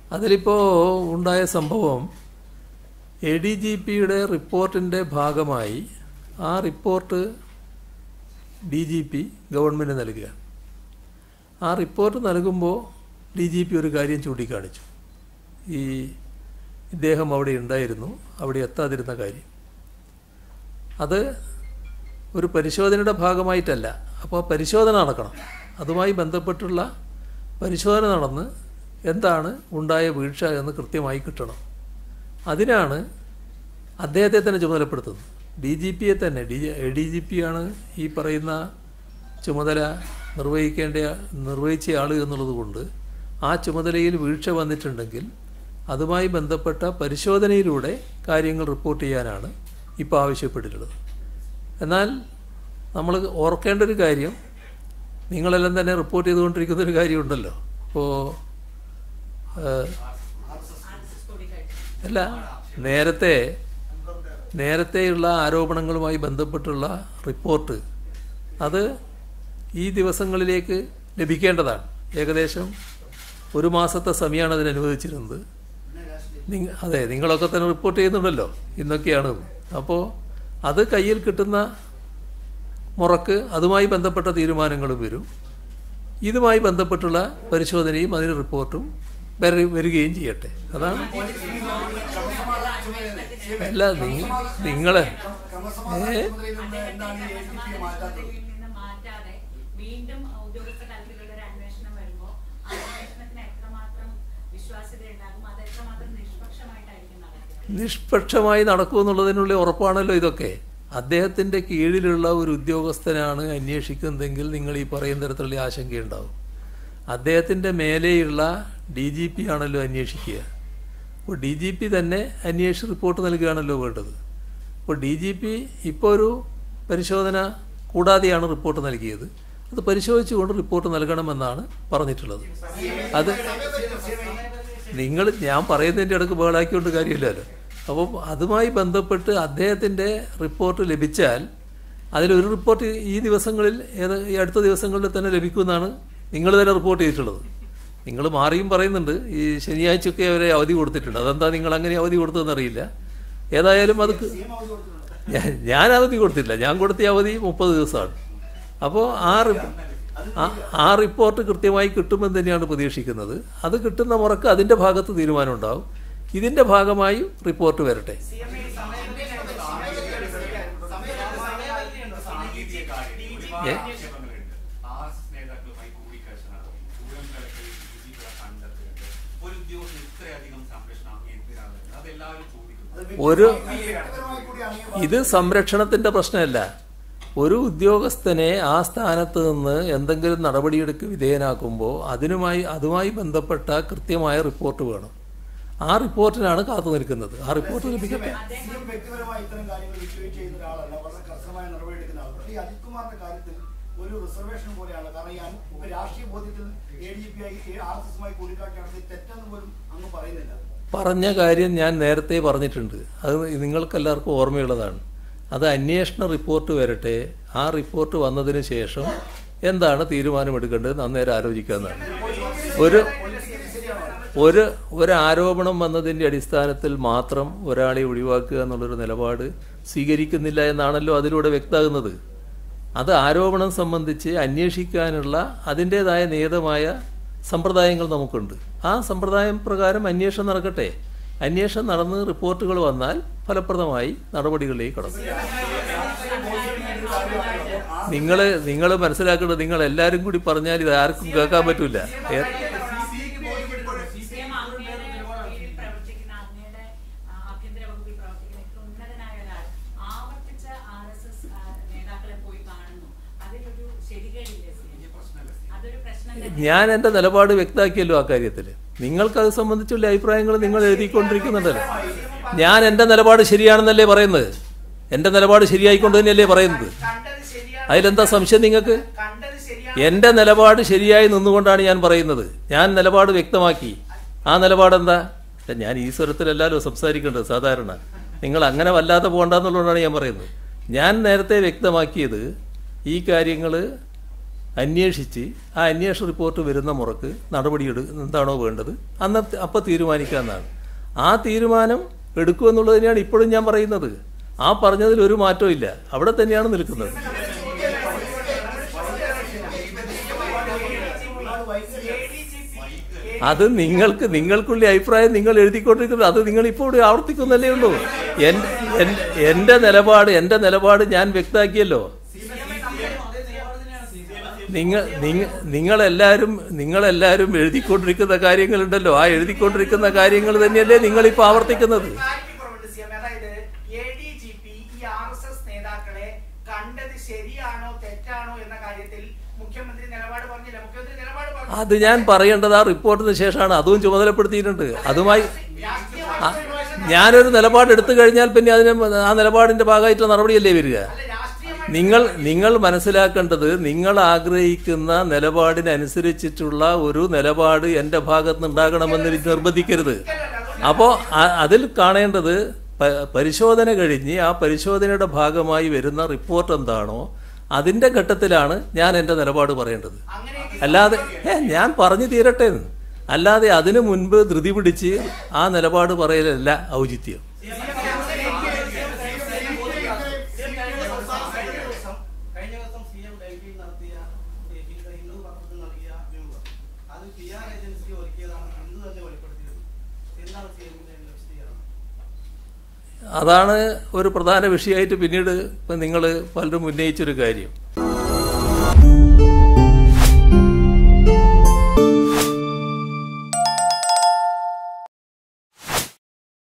അതിലിപ്പോൾ ഉണ്ടായ സംഭവം എ ഡി ജി പിയുടെ റിപ്പോർട്ടിൻ്റെ ഭാഗമായി ആ report D G P government നൽകുക ആ റിപ്പോർട്ട് നൽകുമ്പോൾ ഡി ജി പി ഒരു കാര്യം ചൂണ്ടിക്കാണിച്ചു ഈ ഇദ്ദേഹം അവിടെ ഉണ്ടായിരുന്നു അവിടെ എത്താതിരുന്ന കാര്യം അത് ഒരു പരിശോധനയുടെ ഭാഗമായിട്ടല്ല അപ്പോൾ പരിശോധന നടക്കണം അതുമായി ബന്ധപ്പെട്ടുള്ള പരിശോധന നടന്ന് എന്താണ് ഉണ്ടായ വീഴ്ച എന്ന് കൃത്യമായി കിട്ടണം അതിനാണ് അദ്ദേഹത്തെ തന്നെ ചുമതലപ്പെടുത്തുന്നത് ഡി ജി പിയെ തന്നെ ഡി ഡി ജി പി ആണ് ഈ പറയുന്ന ചുമതല നിർവഹിക്കേണ്ട നിർവഹിച്ച ആൾ എന്നുള്ളത് കൊണ്ട് ആ ചുമതലയിൽ വീഴ്ച വന്നിട്ടുണ്ടെങ്കിൽ അതുമായി ബന്ധപ്പെട്ട പരിശോധനയിലൂടെ കാര്യങ്ങൾ റിപ്പോർട്ട് ചെയ്യാനാണ് ഇപ്പോൾ ആവശ്യപ്പെട്ടിട്ടുള്ളത് എന്നാൽ നമ്മൾ ഓർക്കേണ്ട ഒരു കാര്യം നിങ്ങളെല്ലാം തന്നെ റിപ്പോർട്ട് ചെയ്തുകൊണ്ടിരിക്കുന്ന ഒരു കാര്യമുണ്ടല്ലോ അപ്പോൾ അല്ല നേരത്തെ നേരത്തെയുള്ള ആരോപണങ്ങളുമായി ബന്ധപ്പെട്ടുള്ള റിപ്പോർട്ട് അത് ഈ ദിവസങ്ങളിലേക്ക് ലഭിക്കേണ്ടതാണ് ഏകദേശം ഒരു മാസത്തെ സമയമാണ് അതിന് അനുവദിച്ചിരുന്നത് നിങ്ങ അതെ നിങ്ങളൊക്കെ തന്നെ റിപ്പോർട്ട് ചെയ്യുന്നുണ്ടല്ലോ ഇന്നൊക്കെയാണ് അപ്പോൾ അത് കയ്യിൽ കിട്ടുന്ന മുറക്ക് അതുമായി ബന്ധപ്പെട്ട തീരുമാനങ്ങളും വരും ഇതുമായി ബന്ധപ്പെട്ടുള്ള പരിശോധനയും അതിന് റിപ്പോർട്ടും വര- വരികയും ചെയ്യട്ടെ അതാണ് അല്ല നി- നിങ്ങളെ ഏ പദവിയിൽ നിന്ന് മാറ്റാതെ വീണ്ടും ഉദ്യോഗസ്ഥ തലത്തിലുള്ള ഒരു അന്വേഷണം വരുമ്പോൾ ആ അന്വേഷണത്തിന് എത്രമാത്രം വിശ്വാസ്യത ഉണ്ടാകും അത് എത്രമാത്രം നിഷ്പക്ഷമായിട്ടായിരിക്കും നടക്കുക നിഷ്പക്ഷമായി നടക്കുമെന്നുള്ളതിനുള്ള ഉറപ്പാണല്ലോ ഇതൊക്കെ അദ്ദേഹത്തിൻ്റെ കീഴിലുള്ള ഒരു ഉദ്യോഗസ്ഥനാണ് അന്വേഷിക്കുന്നതെങ്കിൽ നിങ്ങൾ ഈ പറയുന്ന തരത്തിലുള്ള ആശങ്കയുണ്ടാവും അദ്ദേഹത്തിൻ്റെ മേലെയുള്ള ഡി ജി പി ആണല്ലോ അന്വേഷിക്കുക അപ്പോൾ ഡി ജി പി തന്നെ അന്വേഷിച്ച് റിപ്പോർട്ട് നൽകുകയാണല്ലോ വേണ്ടത് അപ്പോൾ ഡി ജി പി ഇപ്പോൾ ഒരു പരിശോധന കൂടാതെയാണ് റിപ്പോർട്ട് നൽകിയത് അത് പരിശോധിച്ചുകൊണ്ട് റിപ്പോർട്ട് നൽകണമെന്നാണ് പറഞ്ഞിട്ടുള്ളത് അത് നിങ്ങൾ ഞാൻ പറയുന്നതിൻ്റെ ഇടയ്ക്ക് ബഹളാക്കിക്കൊണ്ട് കാര്യമില്ലല്ലോ അപ്പം അതുമായി ബന്ധപ്പെട്ട് അദ്ദേഹത്തിൻ്റെ റിപ്പോർട്ട് ലഭിച്ചാൽ അതിലൊരു റിപ്പോർട്ട് ഈ ദിവസങ്ങളിൽ ഏത് ഈ അടുത്ത ദിവസങ്ങളിൽ തന്നെ ലഭിക്കുമെന്നാണ് നിങ്ങൾ തന്നെ റിപ്പോർട്ട് ചെയ്തിട്ടുള്ളത് നിങ്ങൾ മാറിയും പറയുന്നുണ്ട് ഈ ശനിയാഴ്ചയൊക്കെ അവരെ അവധി കൊടുത്തിട്ടുണ്ട് അതെന്താ നിങ്ങൾ അങ്ങനെ അവധി കൊടുത്തതെന്ന് അറിയില്ല ഏതായാലും അത് ക- ഞാൻ ഞാൻ അവധി കൊടുത്തില്ല ഞാൻ കൊടുത്ത അവധി മുപ്പത് ദിവസമാണ് അപ്പോൾ ആ റി- ആ- ആ റിപ്പോർട്ട് കൃത്യമായി കിട്ടുമെന്ന് തന്നെയാണ് പ്രതീക്ഷിക്കുന്നത് അത് കിട്ടുന്ന മുറക്ക് അതിൻ്റെ ഭാഗത്ത് തീരുമാനം ഉണ്ടാവും ഇതിൻ്റെ ഭാഗമായി റിപ്പോർട്ട് വരട്ടെ സാങ്കേതിക കാര്യം ഒരുപാട് ഏ? ആക്ഷേപങ്ങളുണ്ട് ആർ എസ് എസ് നേതാക്കളുമായി കൂടിക്കാഴ്ച നടത്തി പൂരം കലക്കലിൽ ഡിജിപികളെ കണ്ടെത്തുന്നുണ്ട് ഒരു ഉദ്യോഗസ്ഥൻ ഇത്രയധികം സംരക്ഷണം അങ്ങ് എന്തിനാണ് വരുന്നത്? അതെല്ലാവരും ചോദിക്കുന്നു ഒരു ഇത് സംരക്ഷണത്തിൻ്റെ പ്രശ്നമല്ല ഒരു ഉദ്യോഗസ്ഥനെ ആ സ്ഥാനത്ത് നിന്ന് എന്തെങ്കിലും നടപടിയെടുക്ക് വിധേയനാക്കുമ്പോൾ അതിനുമായി അതുമായി ബന്ധപ്പെട്ട കൃത്യമായ റിപ്പോർട്ട് വേണം ആ റിപ്പോർട്ടിനാണ് കാത്തു നിൽക്കുന്നത് ആ റിപ്പോർട്ട് ലഭിക്കട്ടെ സിഎം വ്യക്തിപരമായി ഇത്തരം കാര്യങ്ങൾ വിട്ടുവീഴ്ച ചെയ്യുന്ന ഒരാളല്ല വളരെ കർശനമായ നടപടി എടുക്കുന്ന ആൾ പക്ഷേ ഈ അജിത് കുമാറിന്റെ കാര്യത്തിൽ ഒരു റിസർവേഷൻ പോലെയാണ് കാരണം ഈ അൻ- ഇപ്പൊ രാഷ്ട്രീയ ബോധ്യത്തിൽ എ ഡി ജി പി ആയി ആർ എസ് എസുമായി കൂടിക്കാഴ്ച നടത്തി തെറ്റെന്ന് പോലും അങ്ങ് പറയുന്നില്ല പറഞ്ഞ കാര്യം ഞാൻ നേരത്തെ പറഞ്ഞിട്ടുണ്ട് അത് നിങ്ങൾക്കെല്ലാവർക്കും ഓർമ്മയുള്ളതാണ് അത് അന്വേഷണ റിപ്പോർട്ട് വരട്ടെ ആ റിപ്പോർട്ട് വന്നതിന് ശേഷം എന്താണ് തീരുമാനമെടുക്കേണ്ടത് അന്നേരം ആലോചിക്കാമെന്നാണ് ഒരു ഒരു ഒരു ആരോപണം വന്നതിൻ്റെ അടിസ്ഥാനത്തിൽ മാത്രം ഒരാളെ ഒഴിവാക്കുക എന്നുള്ളൊരു നിലപാട് സ്വീകരിക്കുന്നില്ല എന്നാണല്ലോ അതിലൂടെ വ്യക്തമാകുന്നത് അത് ആരോപണം സംബന്ധിച്ച് അന്വേഷിക്കാനുള്ള അതിൻ്റേതായ നിയതമായ സമ്പ്രദായങ്ങൾ നമുക്കുണ്ട് ആ സമ്പ്രദായം പ്രകാരം അന്വേഷണം നടക്കട്ടെ അന്വേഷണം നടന്ന് റിപ്പോർട്ടുകൾ വന്നാൽ ഫലപ്രദമായി നടപടികളിലേക്ക് കടക്കും നിങ്ങൾ നിങ്ങൾ മനസ്സിലാക്കേണ്ടത് നിങ്ങൾ എല്ലാവരും കൂടി പറഞ്ഞാൽ ഇത് ആർക്കും കേൾക്കാൻ പറ്റൂല ഏ- സിപിഎം അങ്ങയുടെ കീഴിൽ പ്രവർത്തിക്കുന്ന അങ്ങയുടെ ആ, ആഭ്യന്തര വകുപ്പിൽ പ്രവർത്തിക്കുന്ന ഇത്ര ഉന്നതനായ ഒരാൾ ആവർത്തിച്ച ആർ എസ് എസ് നേതാക്കളെ പോയി കാണുന്നു അതിലൊരു ശരികളില്ലേ സി? അതൊരു പ്രശ്നം തന്നെ ഞാൻ എൻ്റെ നിലപാട് വ്യക്തമാക്കിയല്ലോ ആ കാര്യത്തിൽ നിങ്ങൾക്കത് സംബന്ധിച്ചുള്ള അഭിപ്രായങ്ങൾ നിങ്ങൾ എഴുതിക്കൊണ്ടിരിക്കുന്നുണ്ടല്ലോ ഞാൻ എൻ്റെ നിലപാട് ശരിയാണെന്നല്ലേ പറയുന്നത് എൻ്റെ നിലപാട് ശരിയായിക്കൊണ്ട് തന്നെയല്ലേ പറയുന്നത് കണ്ടത് ശരിയാണ് അതിലെന്താ സംശയം നിങ്ങൾക്ക് കണ്ടത് ശരിയാണ് എൻ്റെ നിലപാട് ശരിയായി നിന്നുകൊണ്ടാണ് ഞാൻ പറയുന്നത് ഞാൻ നിലപാട് വ്യക്തമാക്കി ആ നിലപാട് എന്താ ഞാൻ ഈ സ്വരത്തിലല്ലല്ലോ സംസാരിക്കേണ്ടത് സാധാരണ നിങ്ങൾ അങ്ങനെ വല്ലാതെ പോകണ്ടെന്നുള്ളതാണ് ഞാൻ പറയുന്നത് ഞാൻ നേരത്തെ വ്യക്തമാക്കിയത് ഈ കാര്യങ്ങൾ അന്വേഷിച്ച് ആ അന്വേഷണ റിപ്പോർട്ട് വരുന്ന മുറക്ക് നടപടിയെടു എന്താണോ വേണ്ടത് അന്ന് അപ്പം തീരുമാനിക്കാമെന്നാണ് ആ തീരുമാനം എടുക്കുമെന്നുള്ളത് തന്നെയാണ് ഇപ്പോഴും ഞാൻ പറയുന്നത് ആ പറഞ്ഞതിൽ ഒരു മാറ്റവും ഇല്ല അവിടെ തന്നെയാണ് നിൽക്കുന്നത് അത് നിങ്ങൾക്ക് നിങ്ങൾക്കുള്ള അഭിപ്രായം നിങ്ങൾ എഴുതിക്കൊണ്ടിരിക്കുന്നത് അത് നിങ്ങൾ ഇപ്പോൾ ഇവിടെ ആവർത്തിക്കുന്നല്ലേ ഉള്ളൂ എൻ- എൻ- എൻ്റെ നിലപാട് എൻ്റെ നിലപാട് ഞാൻ വ്യക്തമാക്കിയല്ലോ നിങ്ങൾ നിങ്ങൾ നിങ്ങളെല്ലാവരും നിങ്ങളെല്ലാവരും എഴുതിക്കൊണ്ടിരിക്കുന്ന കാര്യങ്ങളുണ്ടല്ലോ ആ എഴുതിക്കൊണ്ടിരിക്കുന്ന കാര്യങ്ങൾ തന്നെയല്ലേ നിങ്ങളിപ്പോൾ ആവർത്തിക്കുന്നത് ക്ലാരിറ്റി കുറവുണ്ട് സി എം അതായത് എ ഡി ജി പി ഈ ആർ എസ് എസ് നേതാക്കളെ കണ്ടത് ശരിയാണോ തെറ്റാണോ എന്ന കാര്യത്തിൽ മുഖ്യമന്ത്രി നിലപാട് പറഞ്ഞില്ല മുഖ്യമന്ത്രി നിലപാട് പറഞ്ഞു അത് ഞാൻ പറയേണ്ടത് ആ റിപ്പോർട്ടിന് ശേഷമാണ് അതും ചുമതലപ്പെടുത്തിയിട്ടുണ്ട് അതുമായി ആ, ഞാനൊരു നിലപാട് എടുത്തു കഴിഞ്ഞാൽ പിന്നെ അതിന് ആ നിലപാടിന്റെ ഭാഗമായിട്ടുള്ള നടപടിയല്ലേ വരിക അല്ല രാഷ്ട്രീയമായി നിങ്ങൾ നിങ്ങൾ മനസ്സിലാക്കേണ്ടത് നിങ്ങൾ ആഗ്രഹിക്കുന്ന നിലപാടിനനുസരിച്ചിട്ടുള്ള ഒരു നിലപാട് എൻ്റെ ഭാഗത്ത് ഉണ്ടാകണമെന്ന് എനിക്ക് നിർബന്ധിക്കരുത് അപ്പോൾ അതിൽ കാണേണ്ടത് പ- പരിശോധന കഴിഞ്ഞ് ആ പരിശോധനയുടെ ഭാഗമായി വരുന്ന റിപ്പോർട്ട് എന്താണോ അതിൻ്റെ ഘട്ടത്തിലാണ് ഞാൻ എൻ്റെ നിലപാട് പറയേണ്ടത് അങ്ങനെയെങ്കിൽ അല്ലാതെ ഏ ഞാൻ പറഞ്ഞു തീരട്ടെ എന്ന്. അല്ലാതെ അതിനു മുൻപ് ധൃതി പിടിച്ച് ആ നിലപാട് പറയലല്ല ഔചിത്യം കഴിഞ്ഞ ദിവസം സി എം ഡൽഹിയിൽ നടത്തിയ ഈ ഹിന്ദു ഹിന്ദു പത്രത്തിൽ നൽകിയ അഭിമുഖം അത് പി ആർ ഏജൻസി ഒരുക്കിയതാണ് ഹിന്ദു തന്നെ വെളിപ്പെടുത്തിയത് എന്താണ് സി എമ്മിന്റെ വിശദീകരണം അതാണ് ഒരു പ്രധാന വിഷയമായിട്ട് പിന്നീട് ഇപ്പം നിങ്ങൾ പലരും ഉന്നയിച്ചൊരു കാര്യം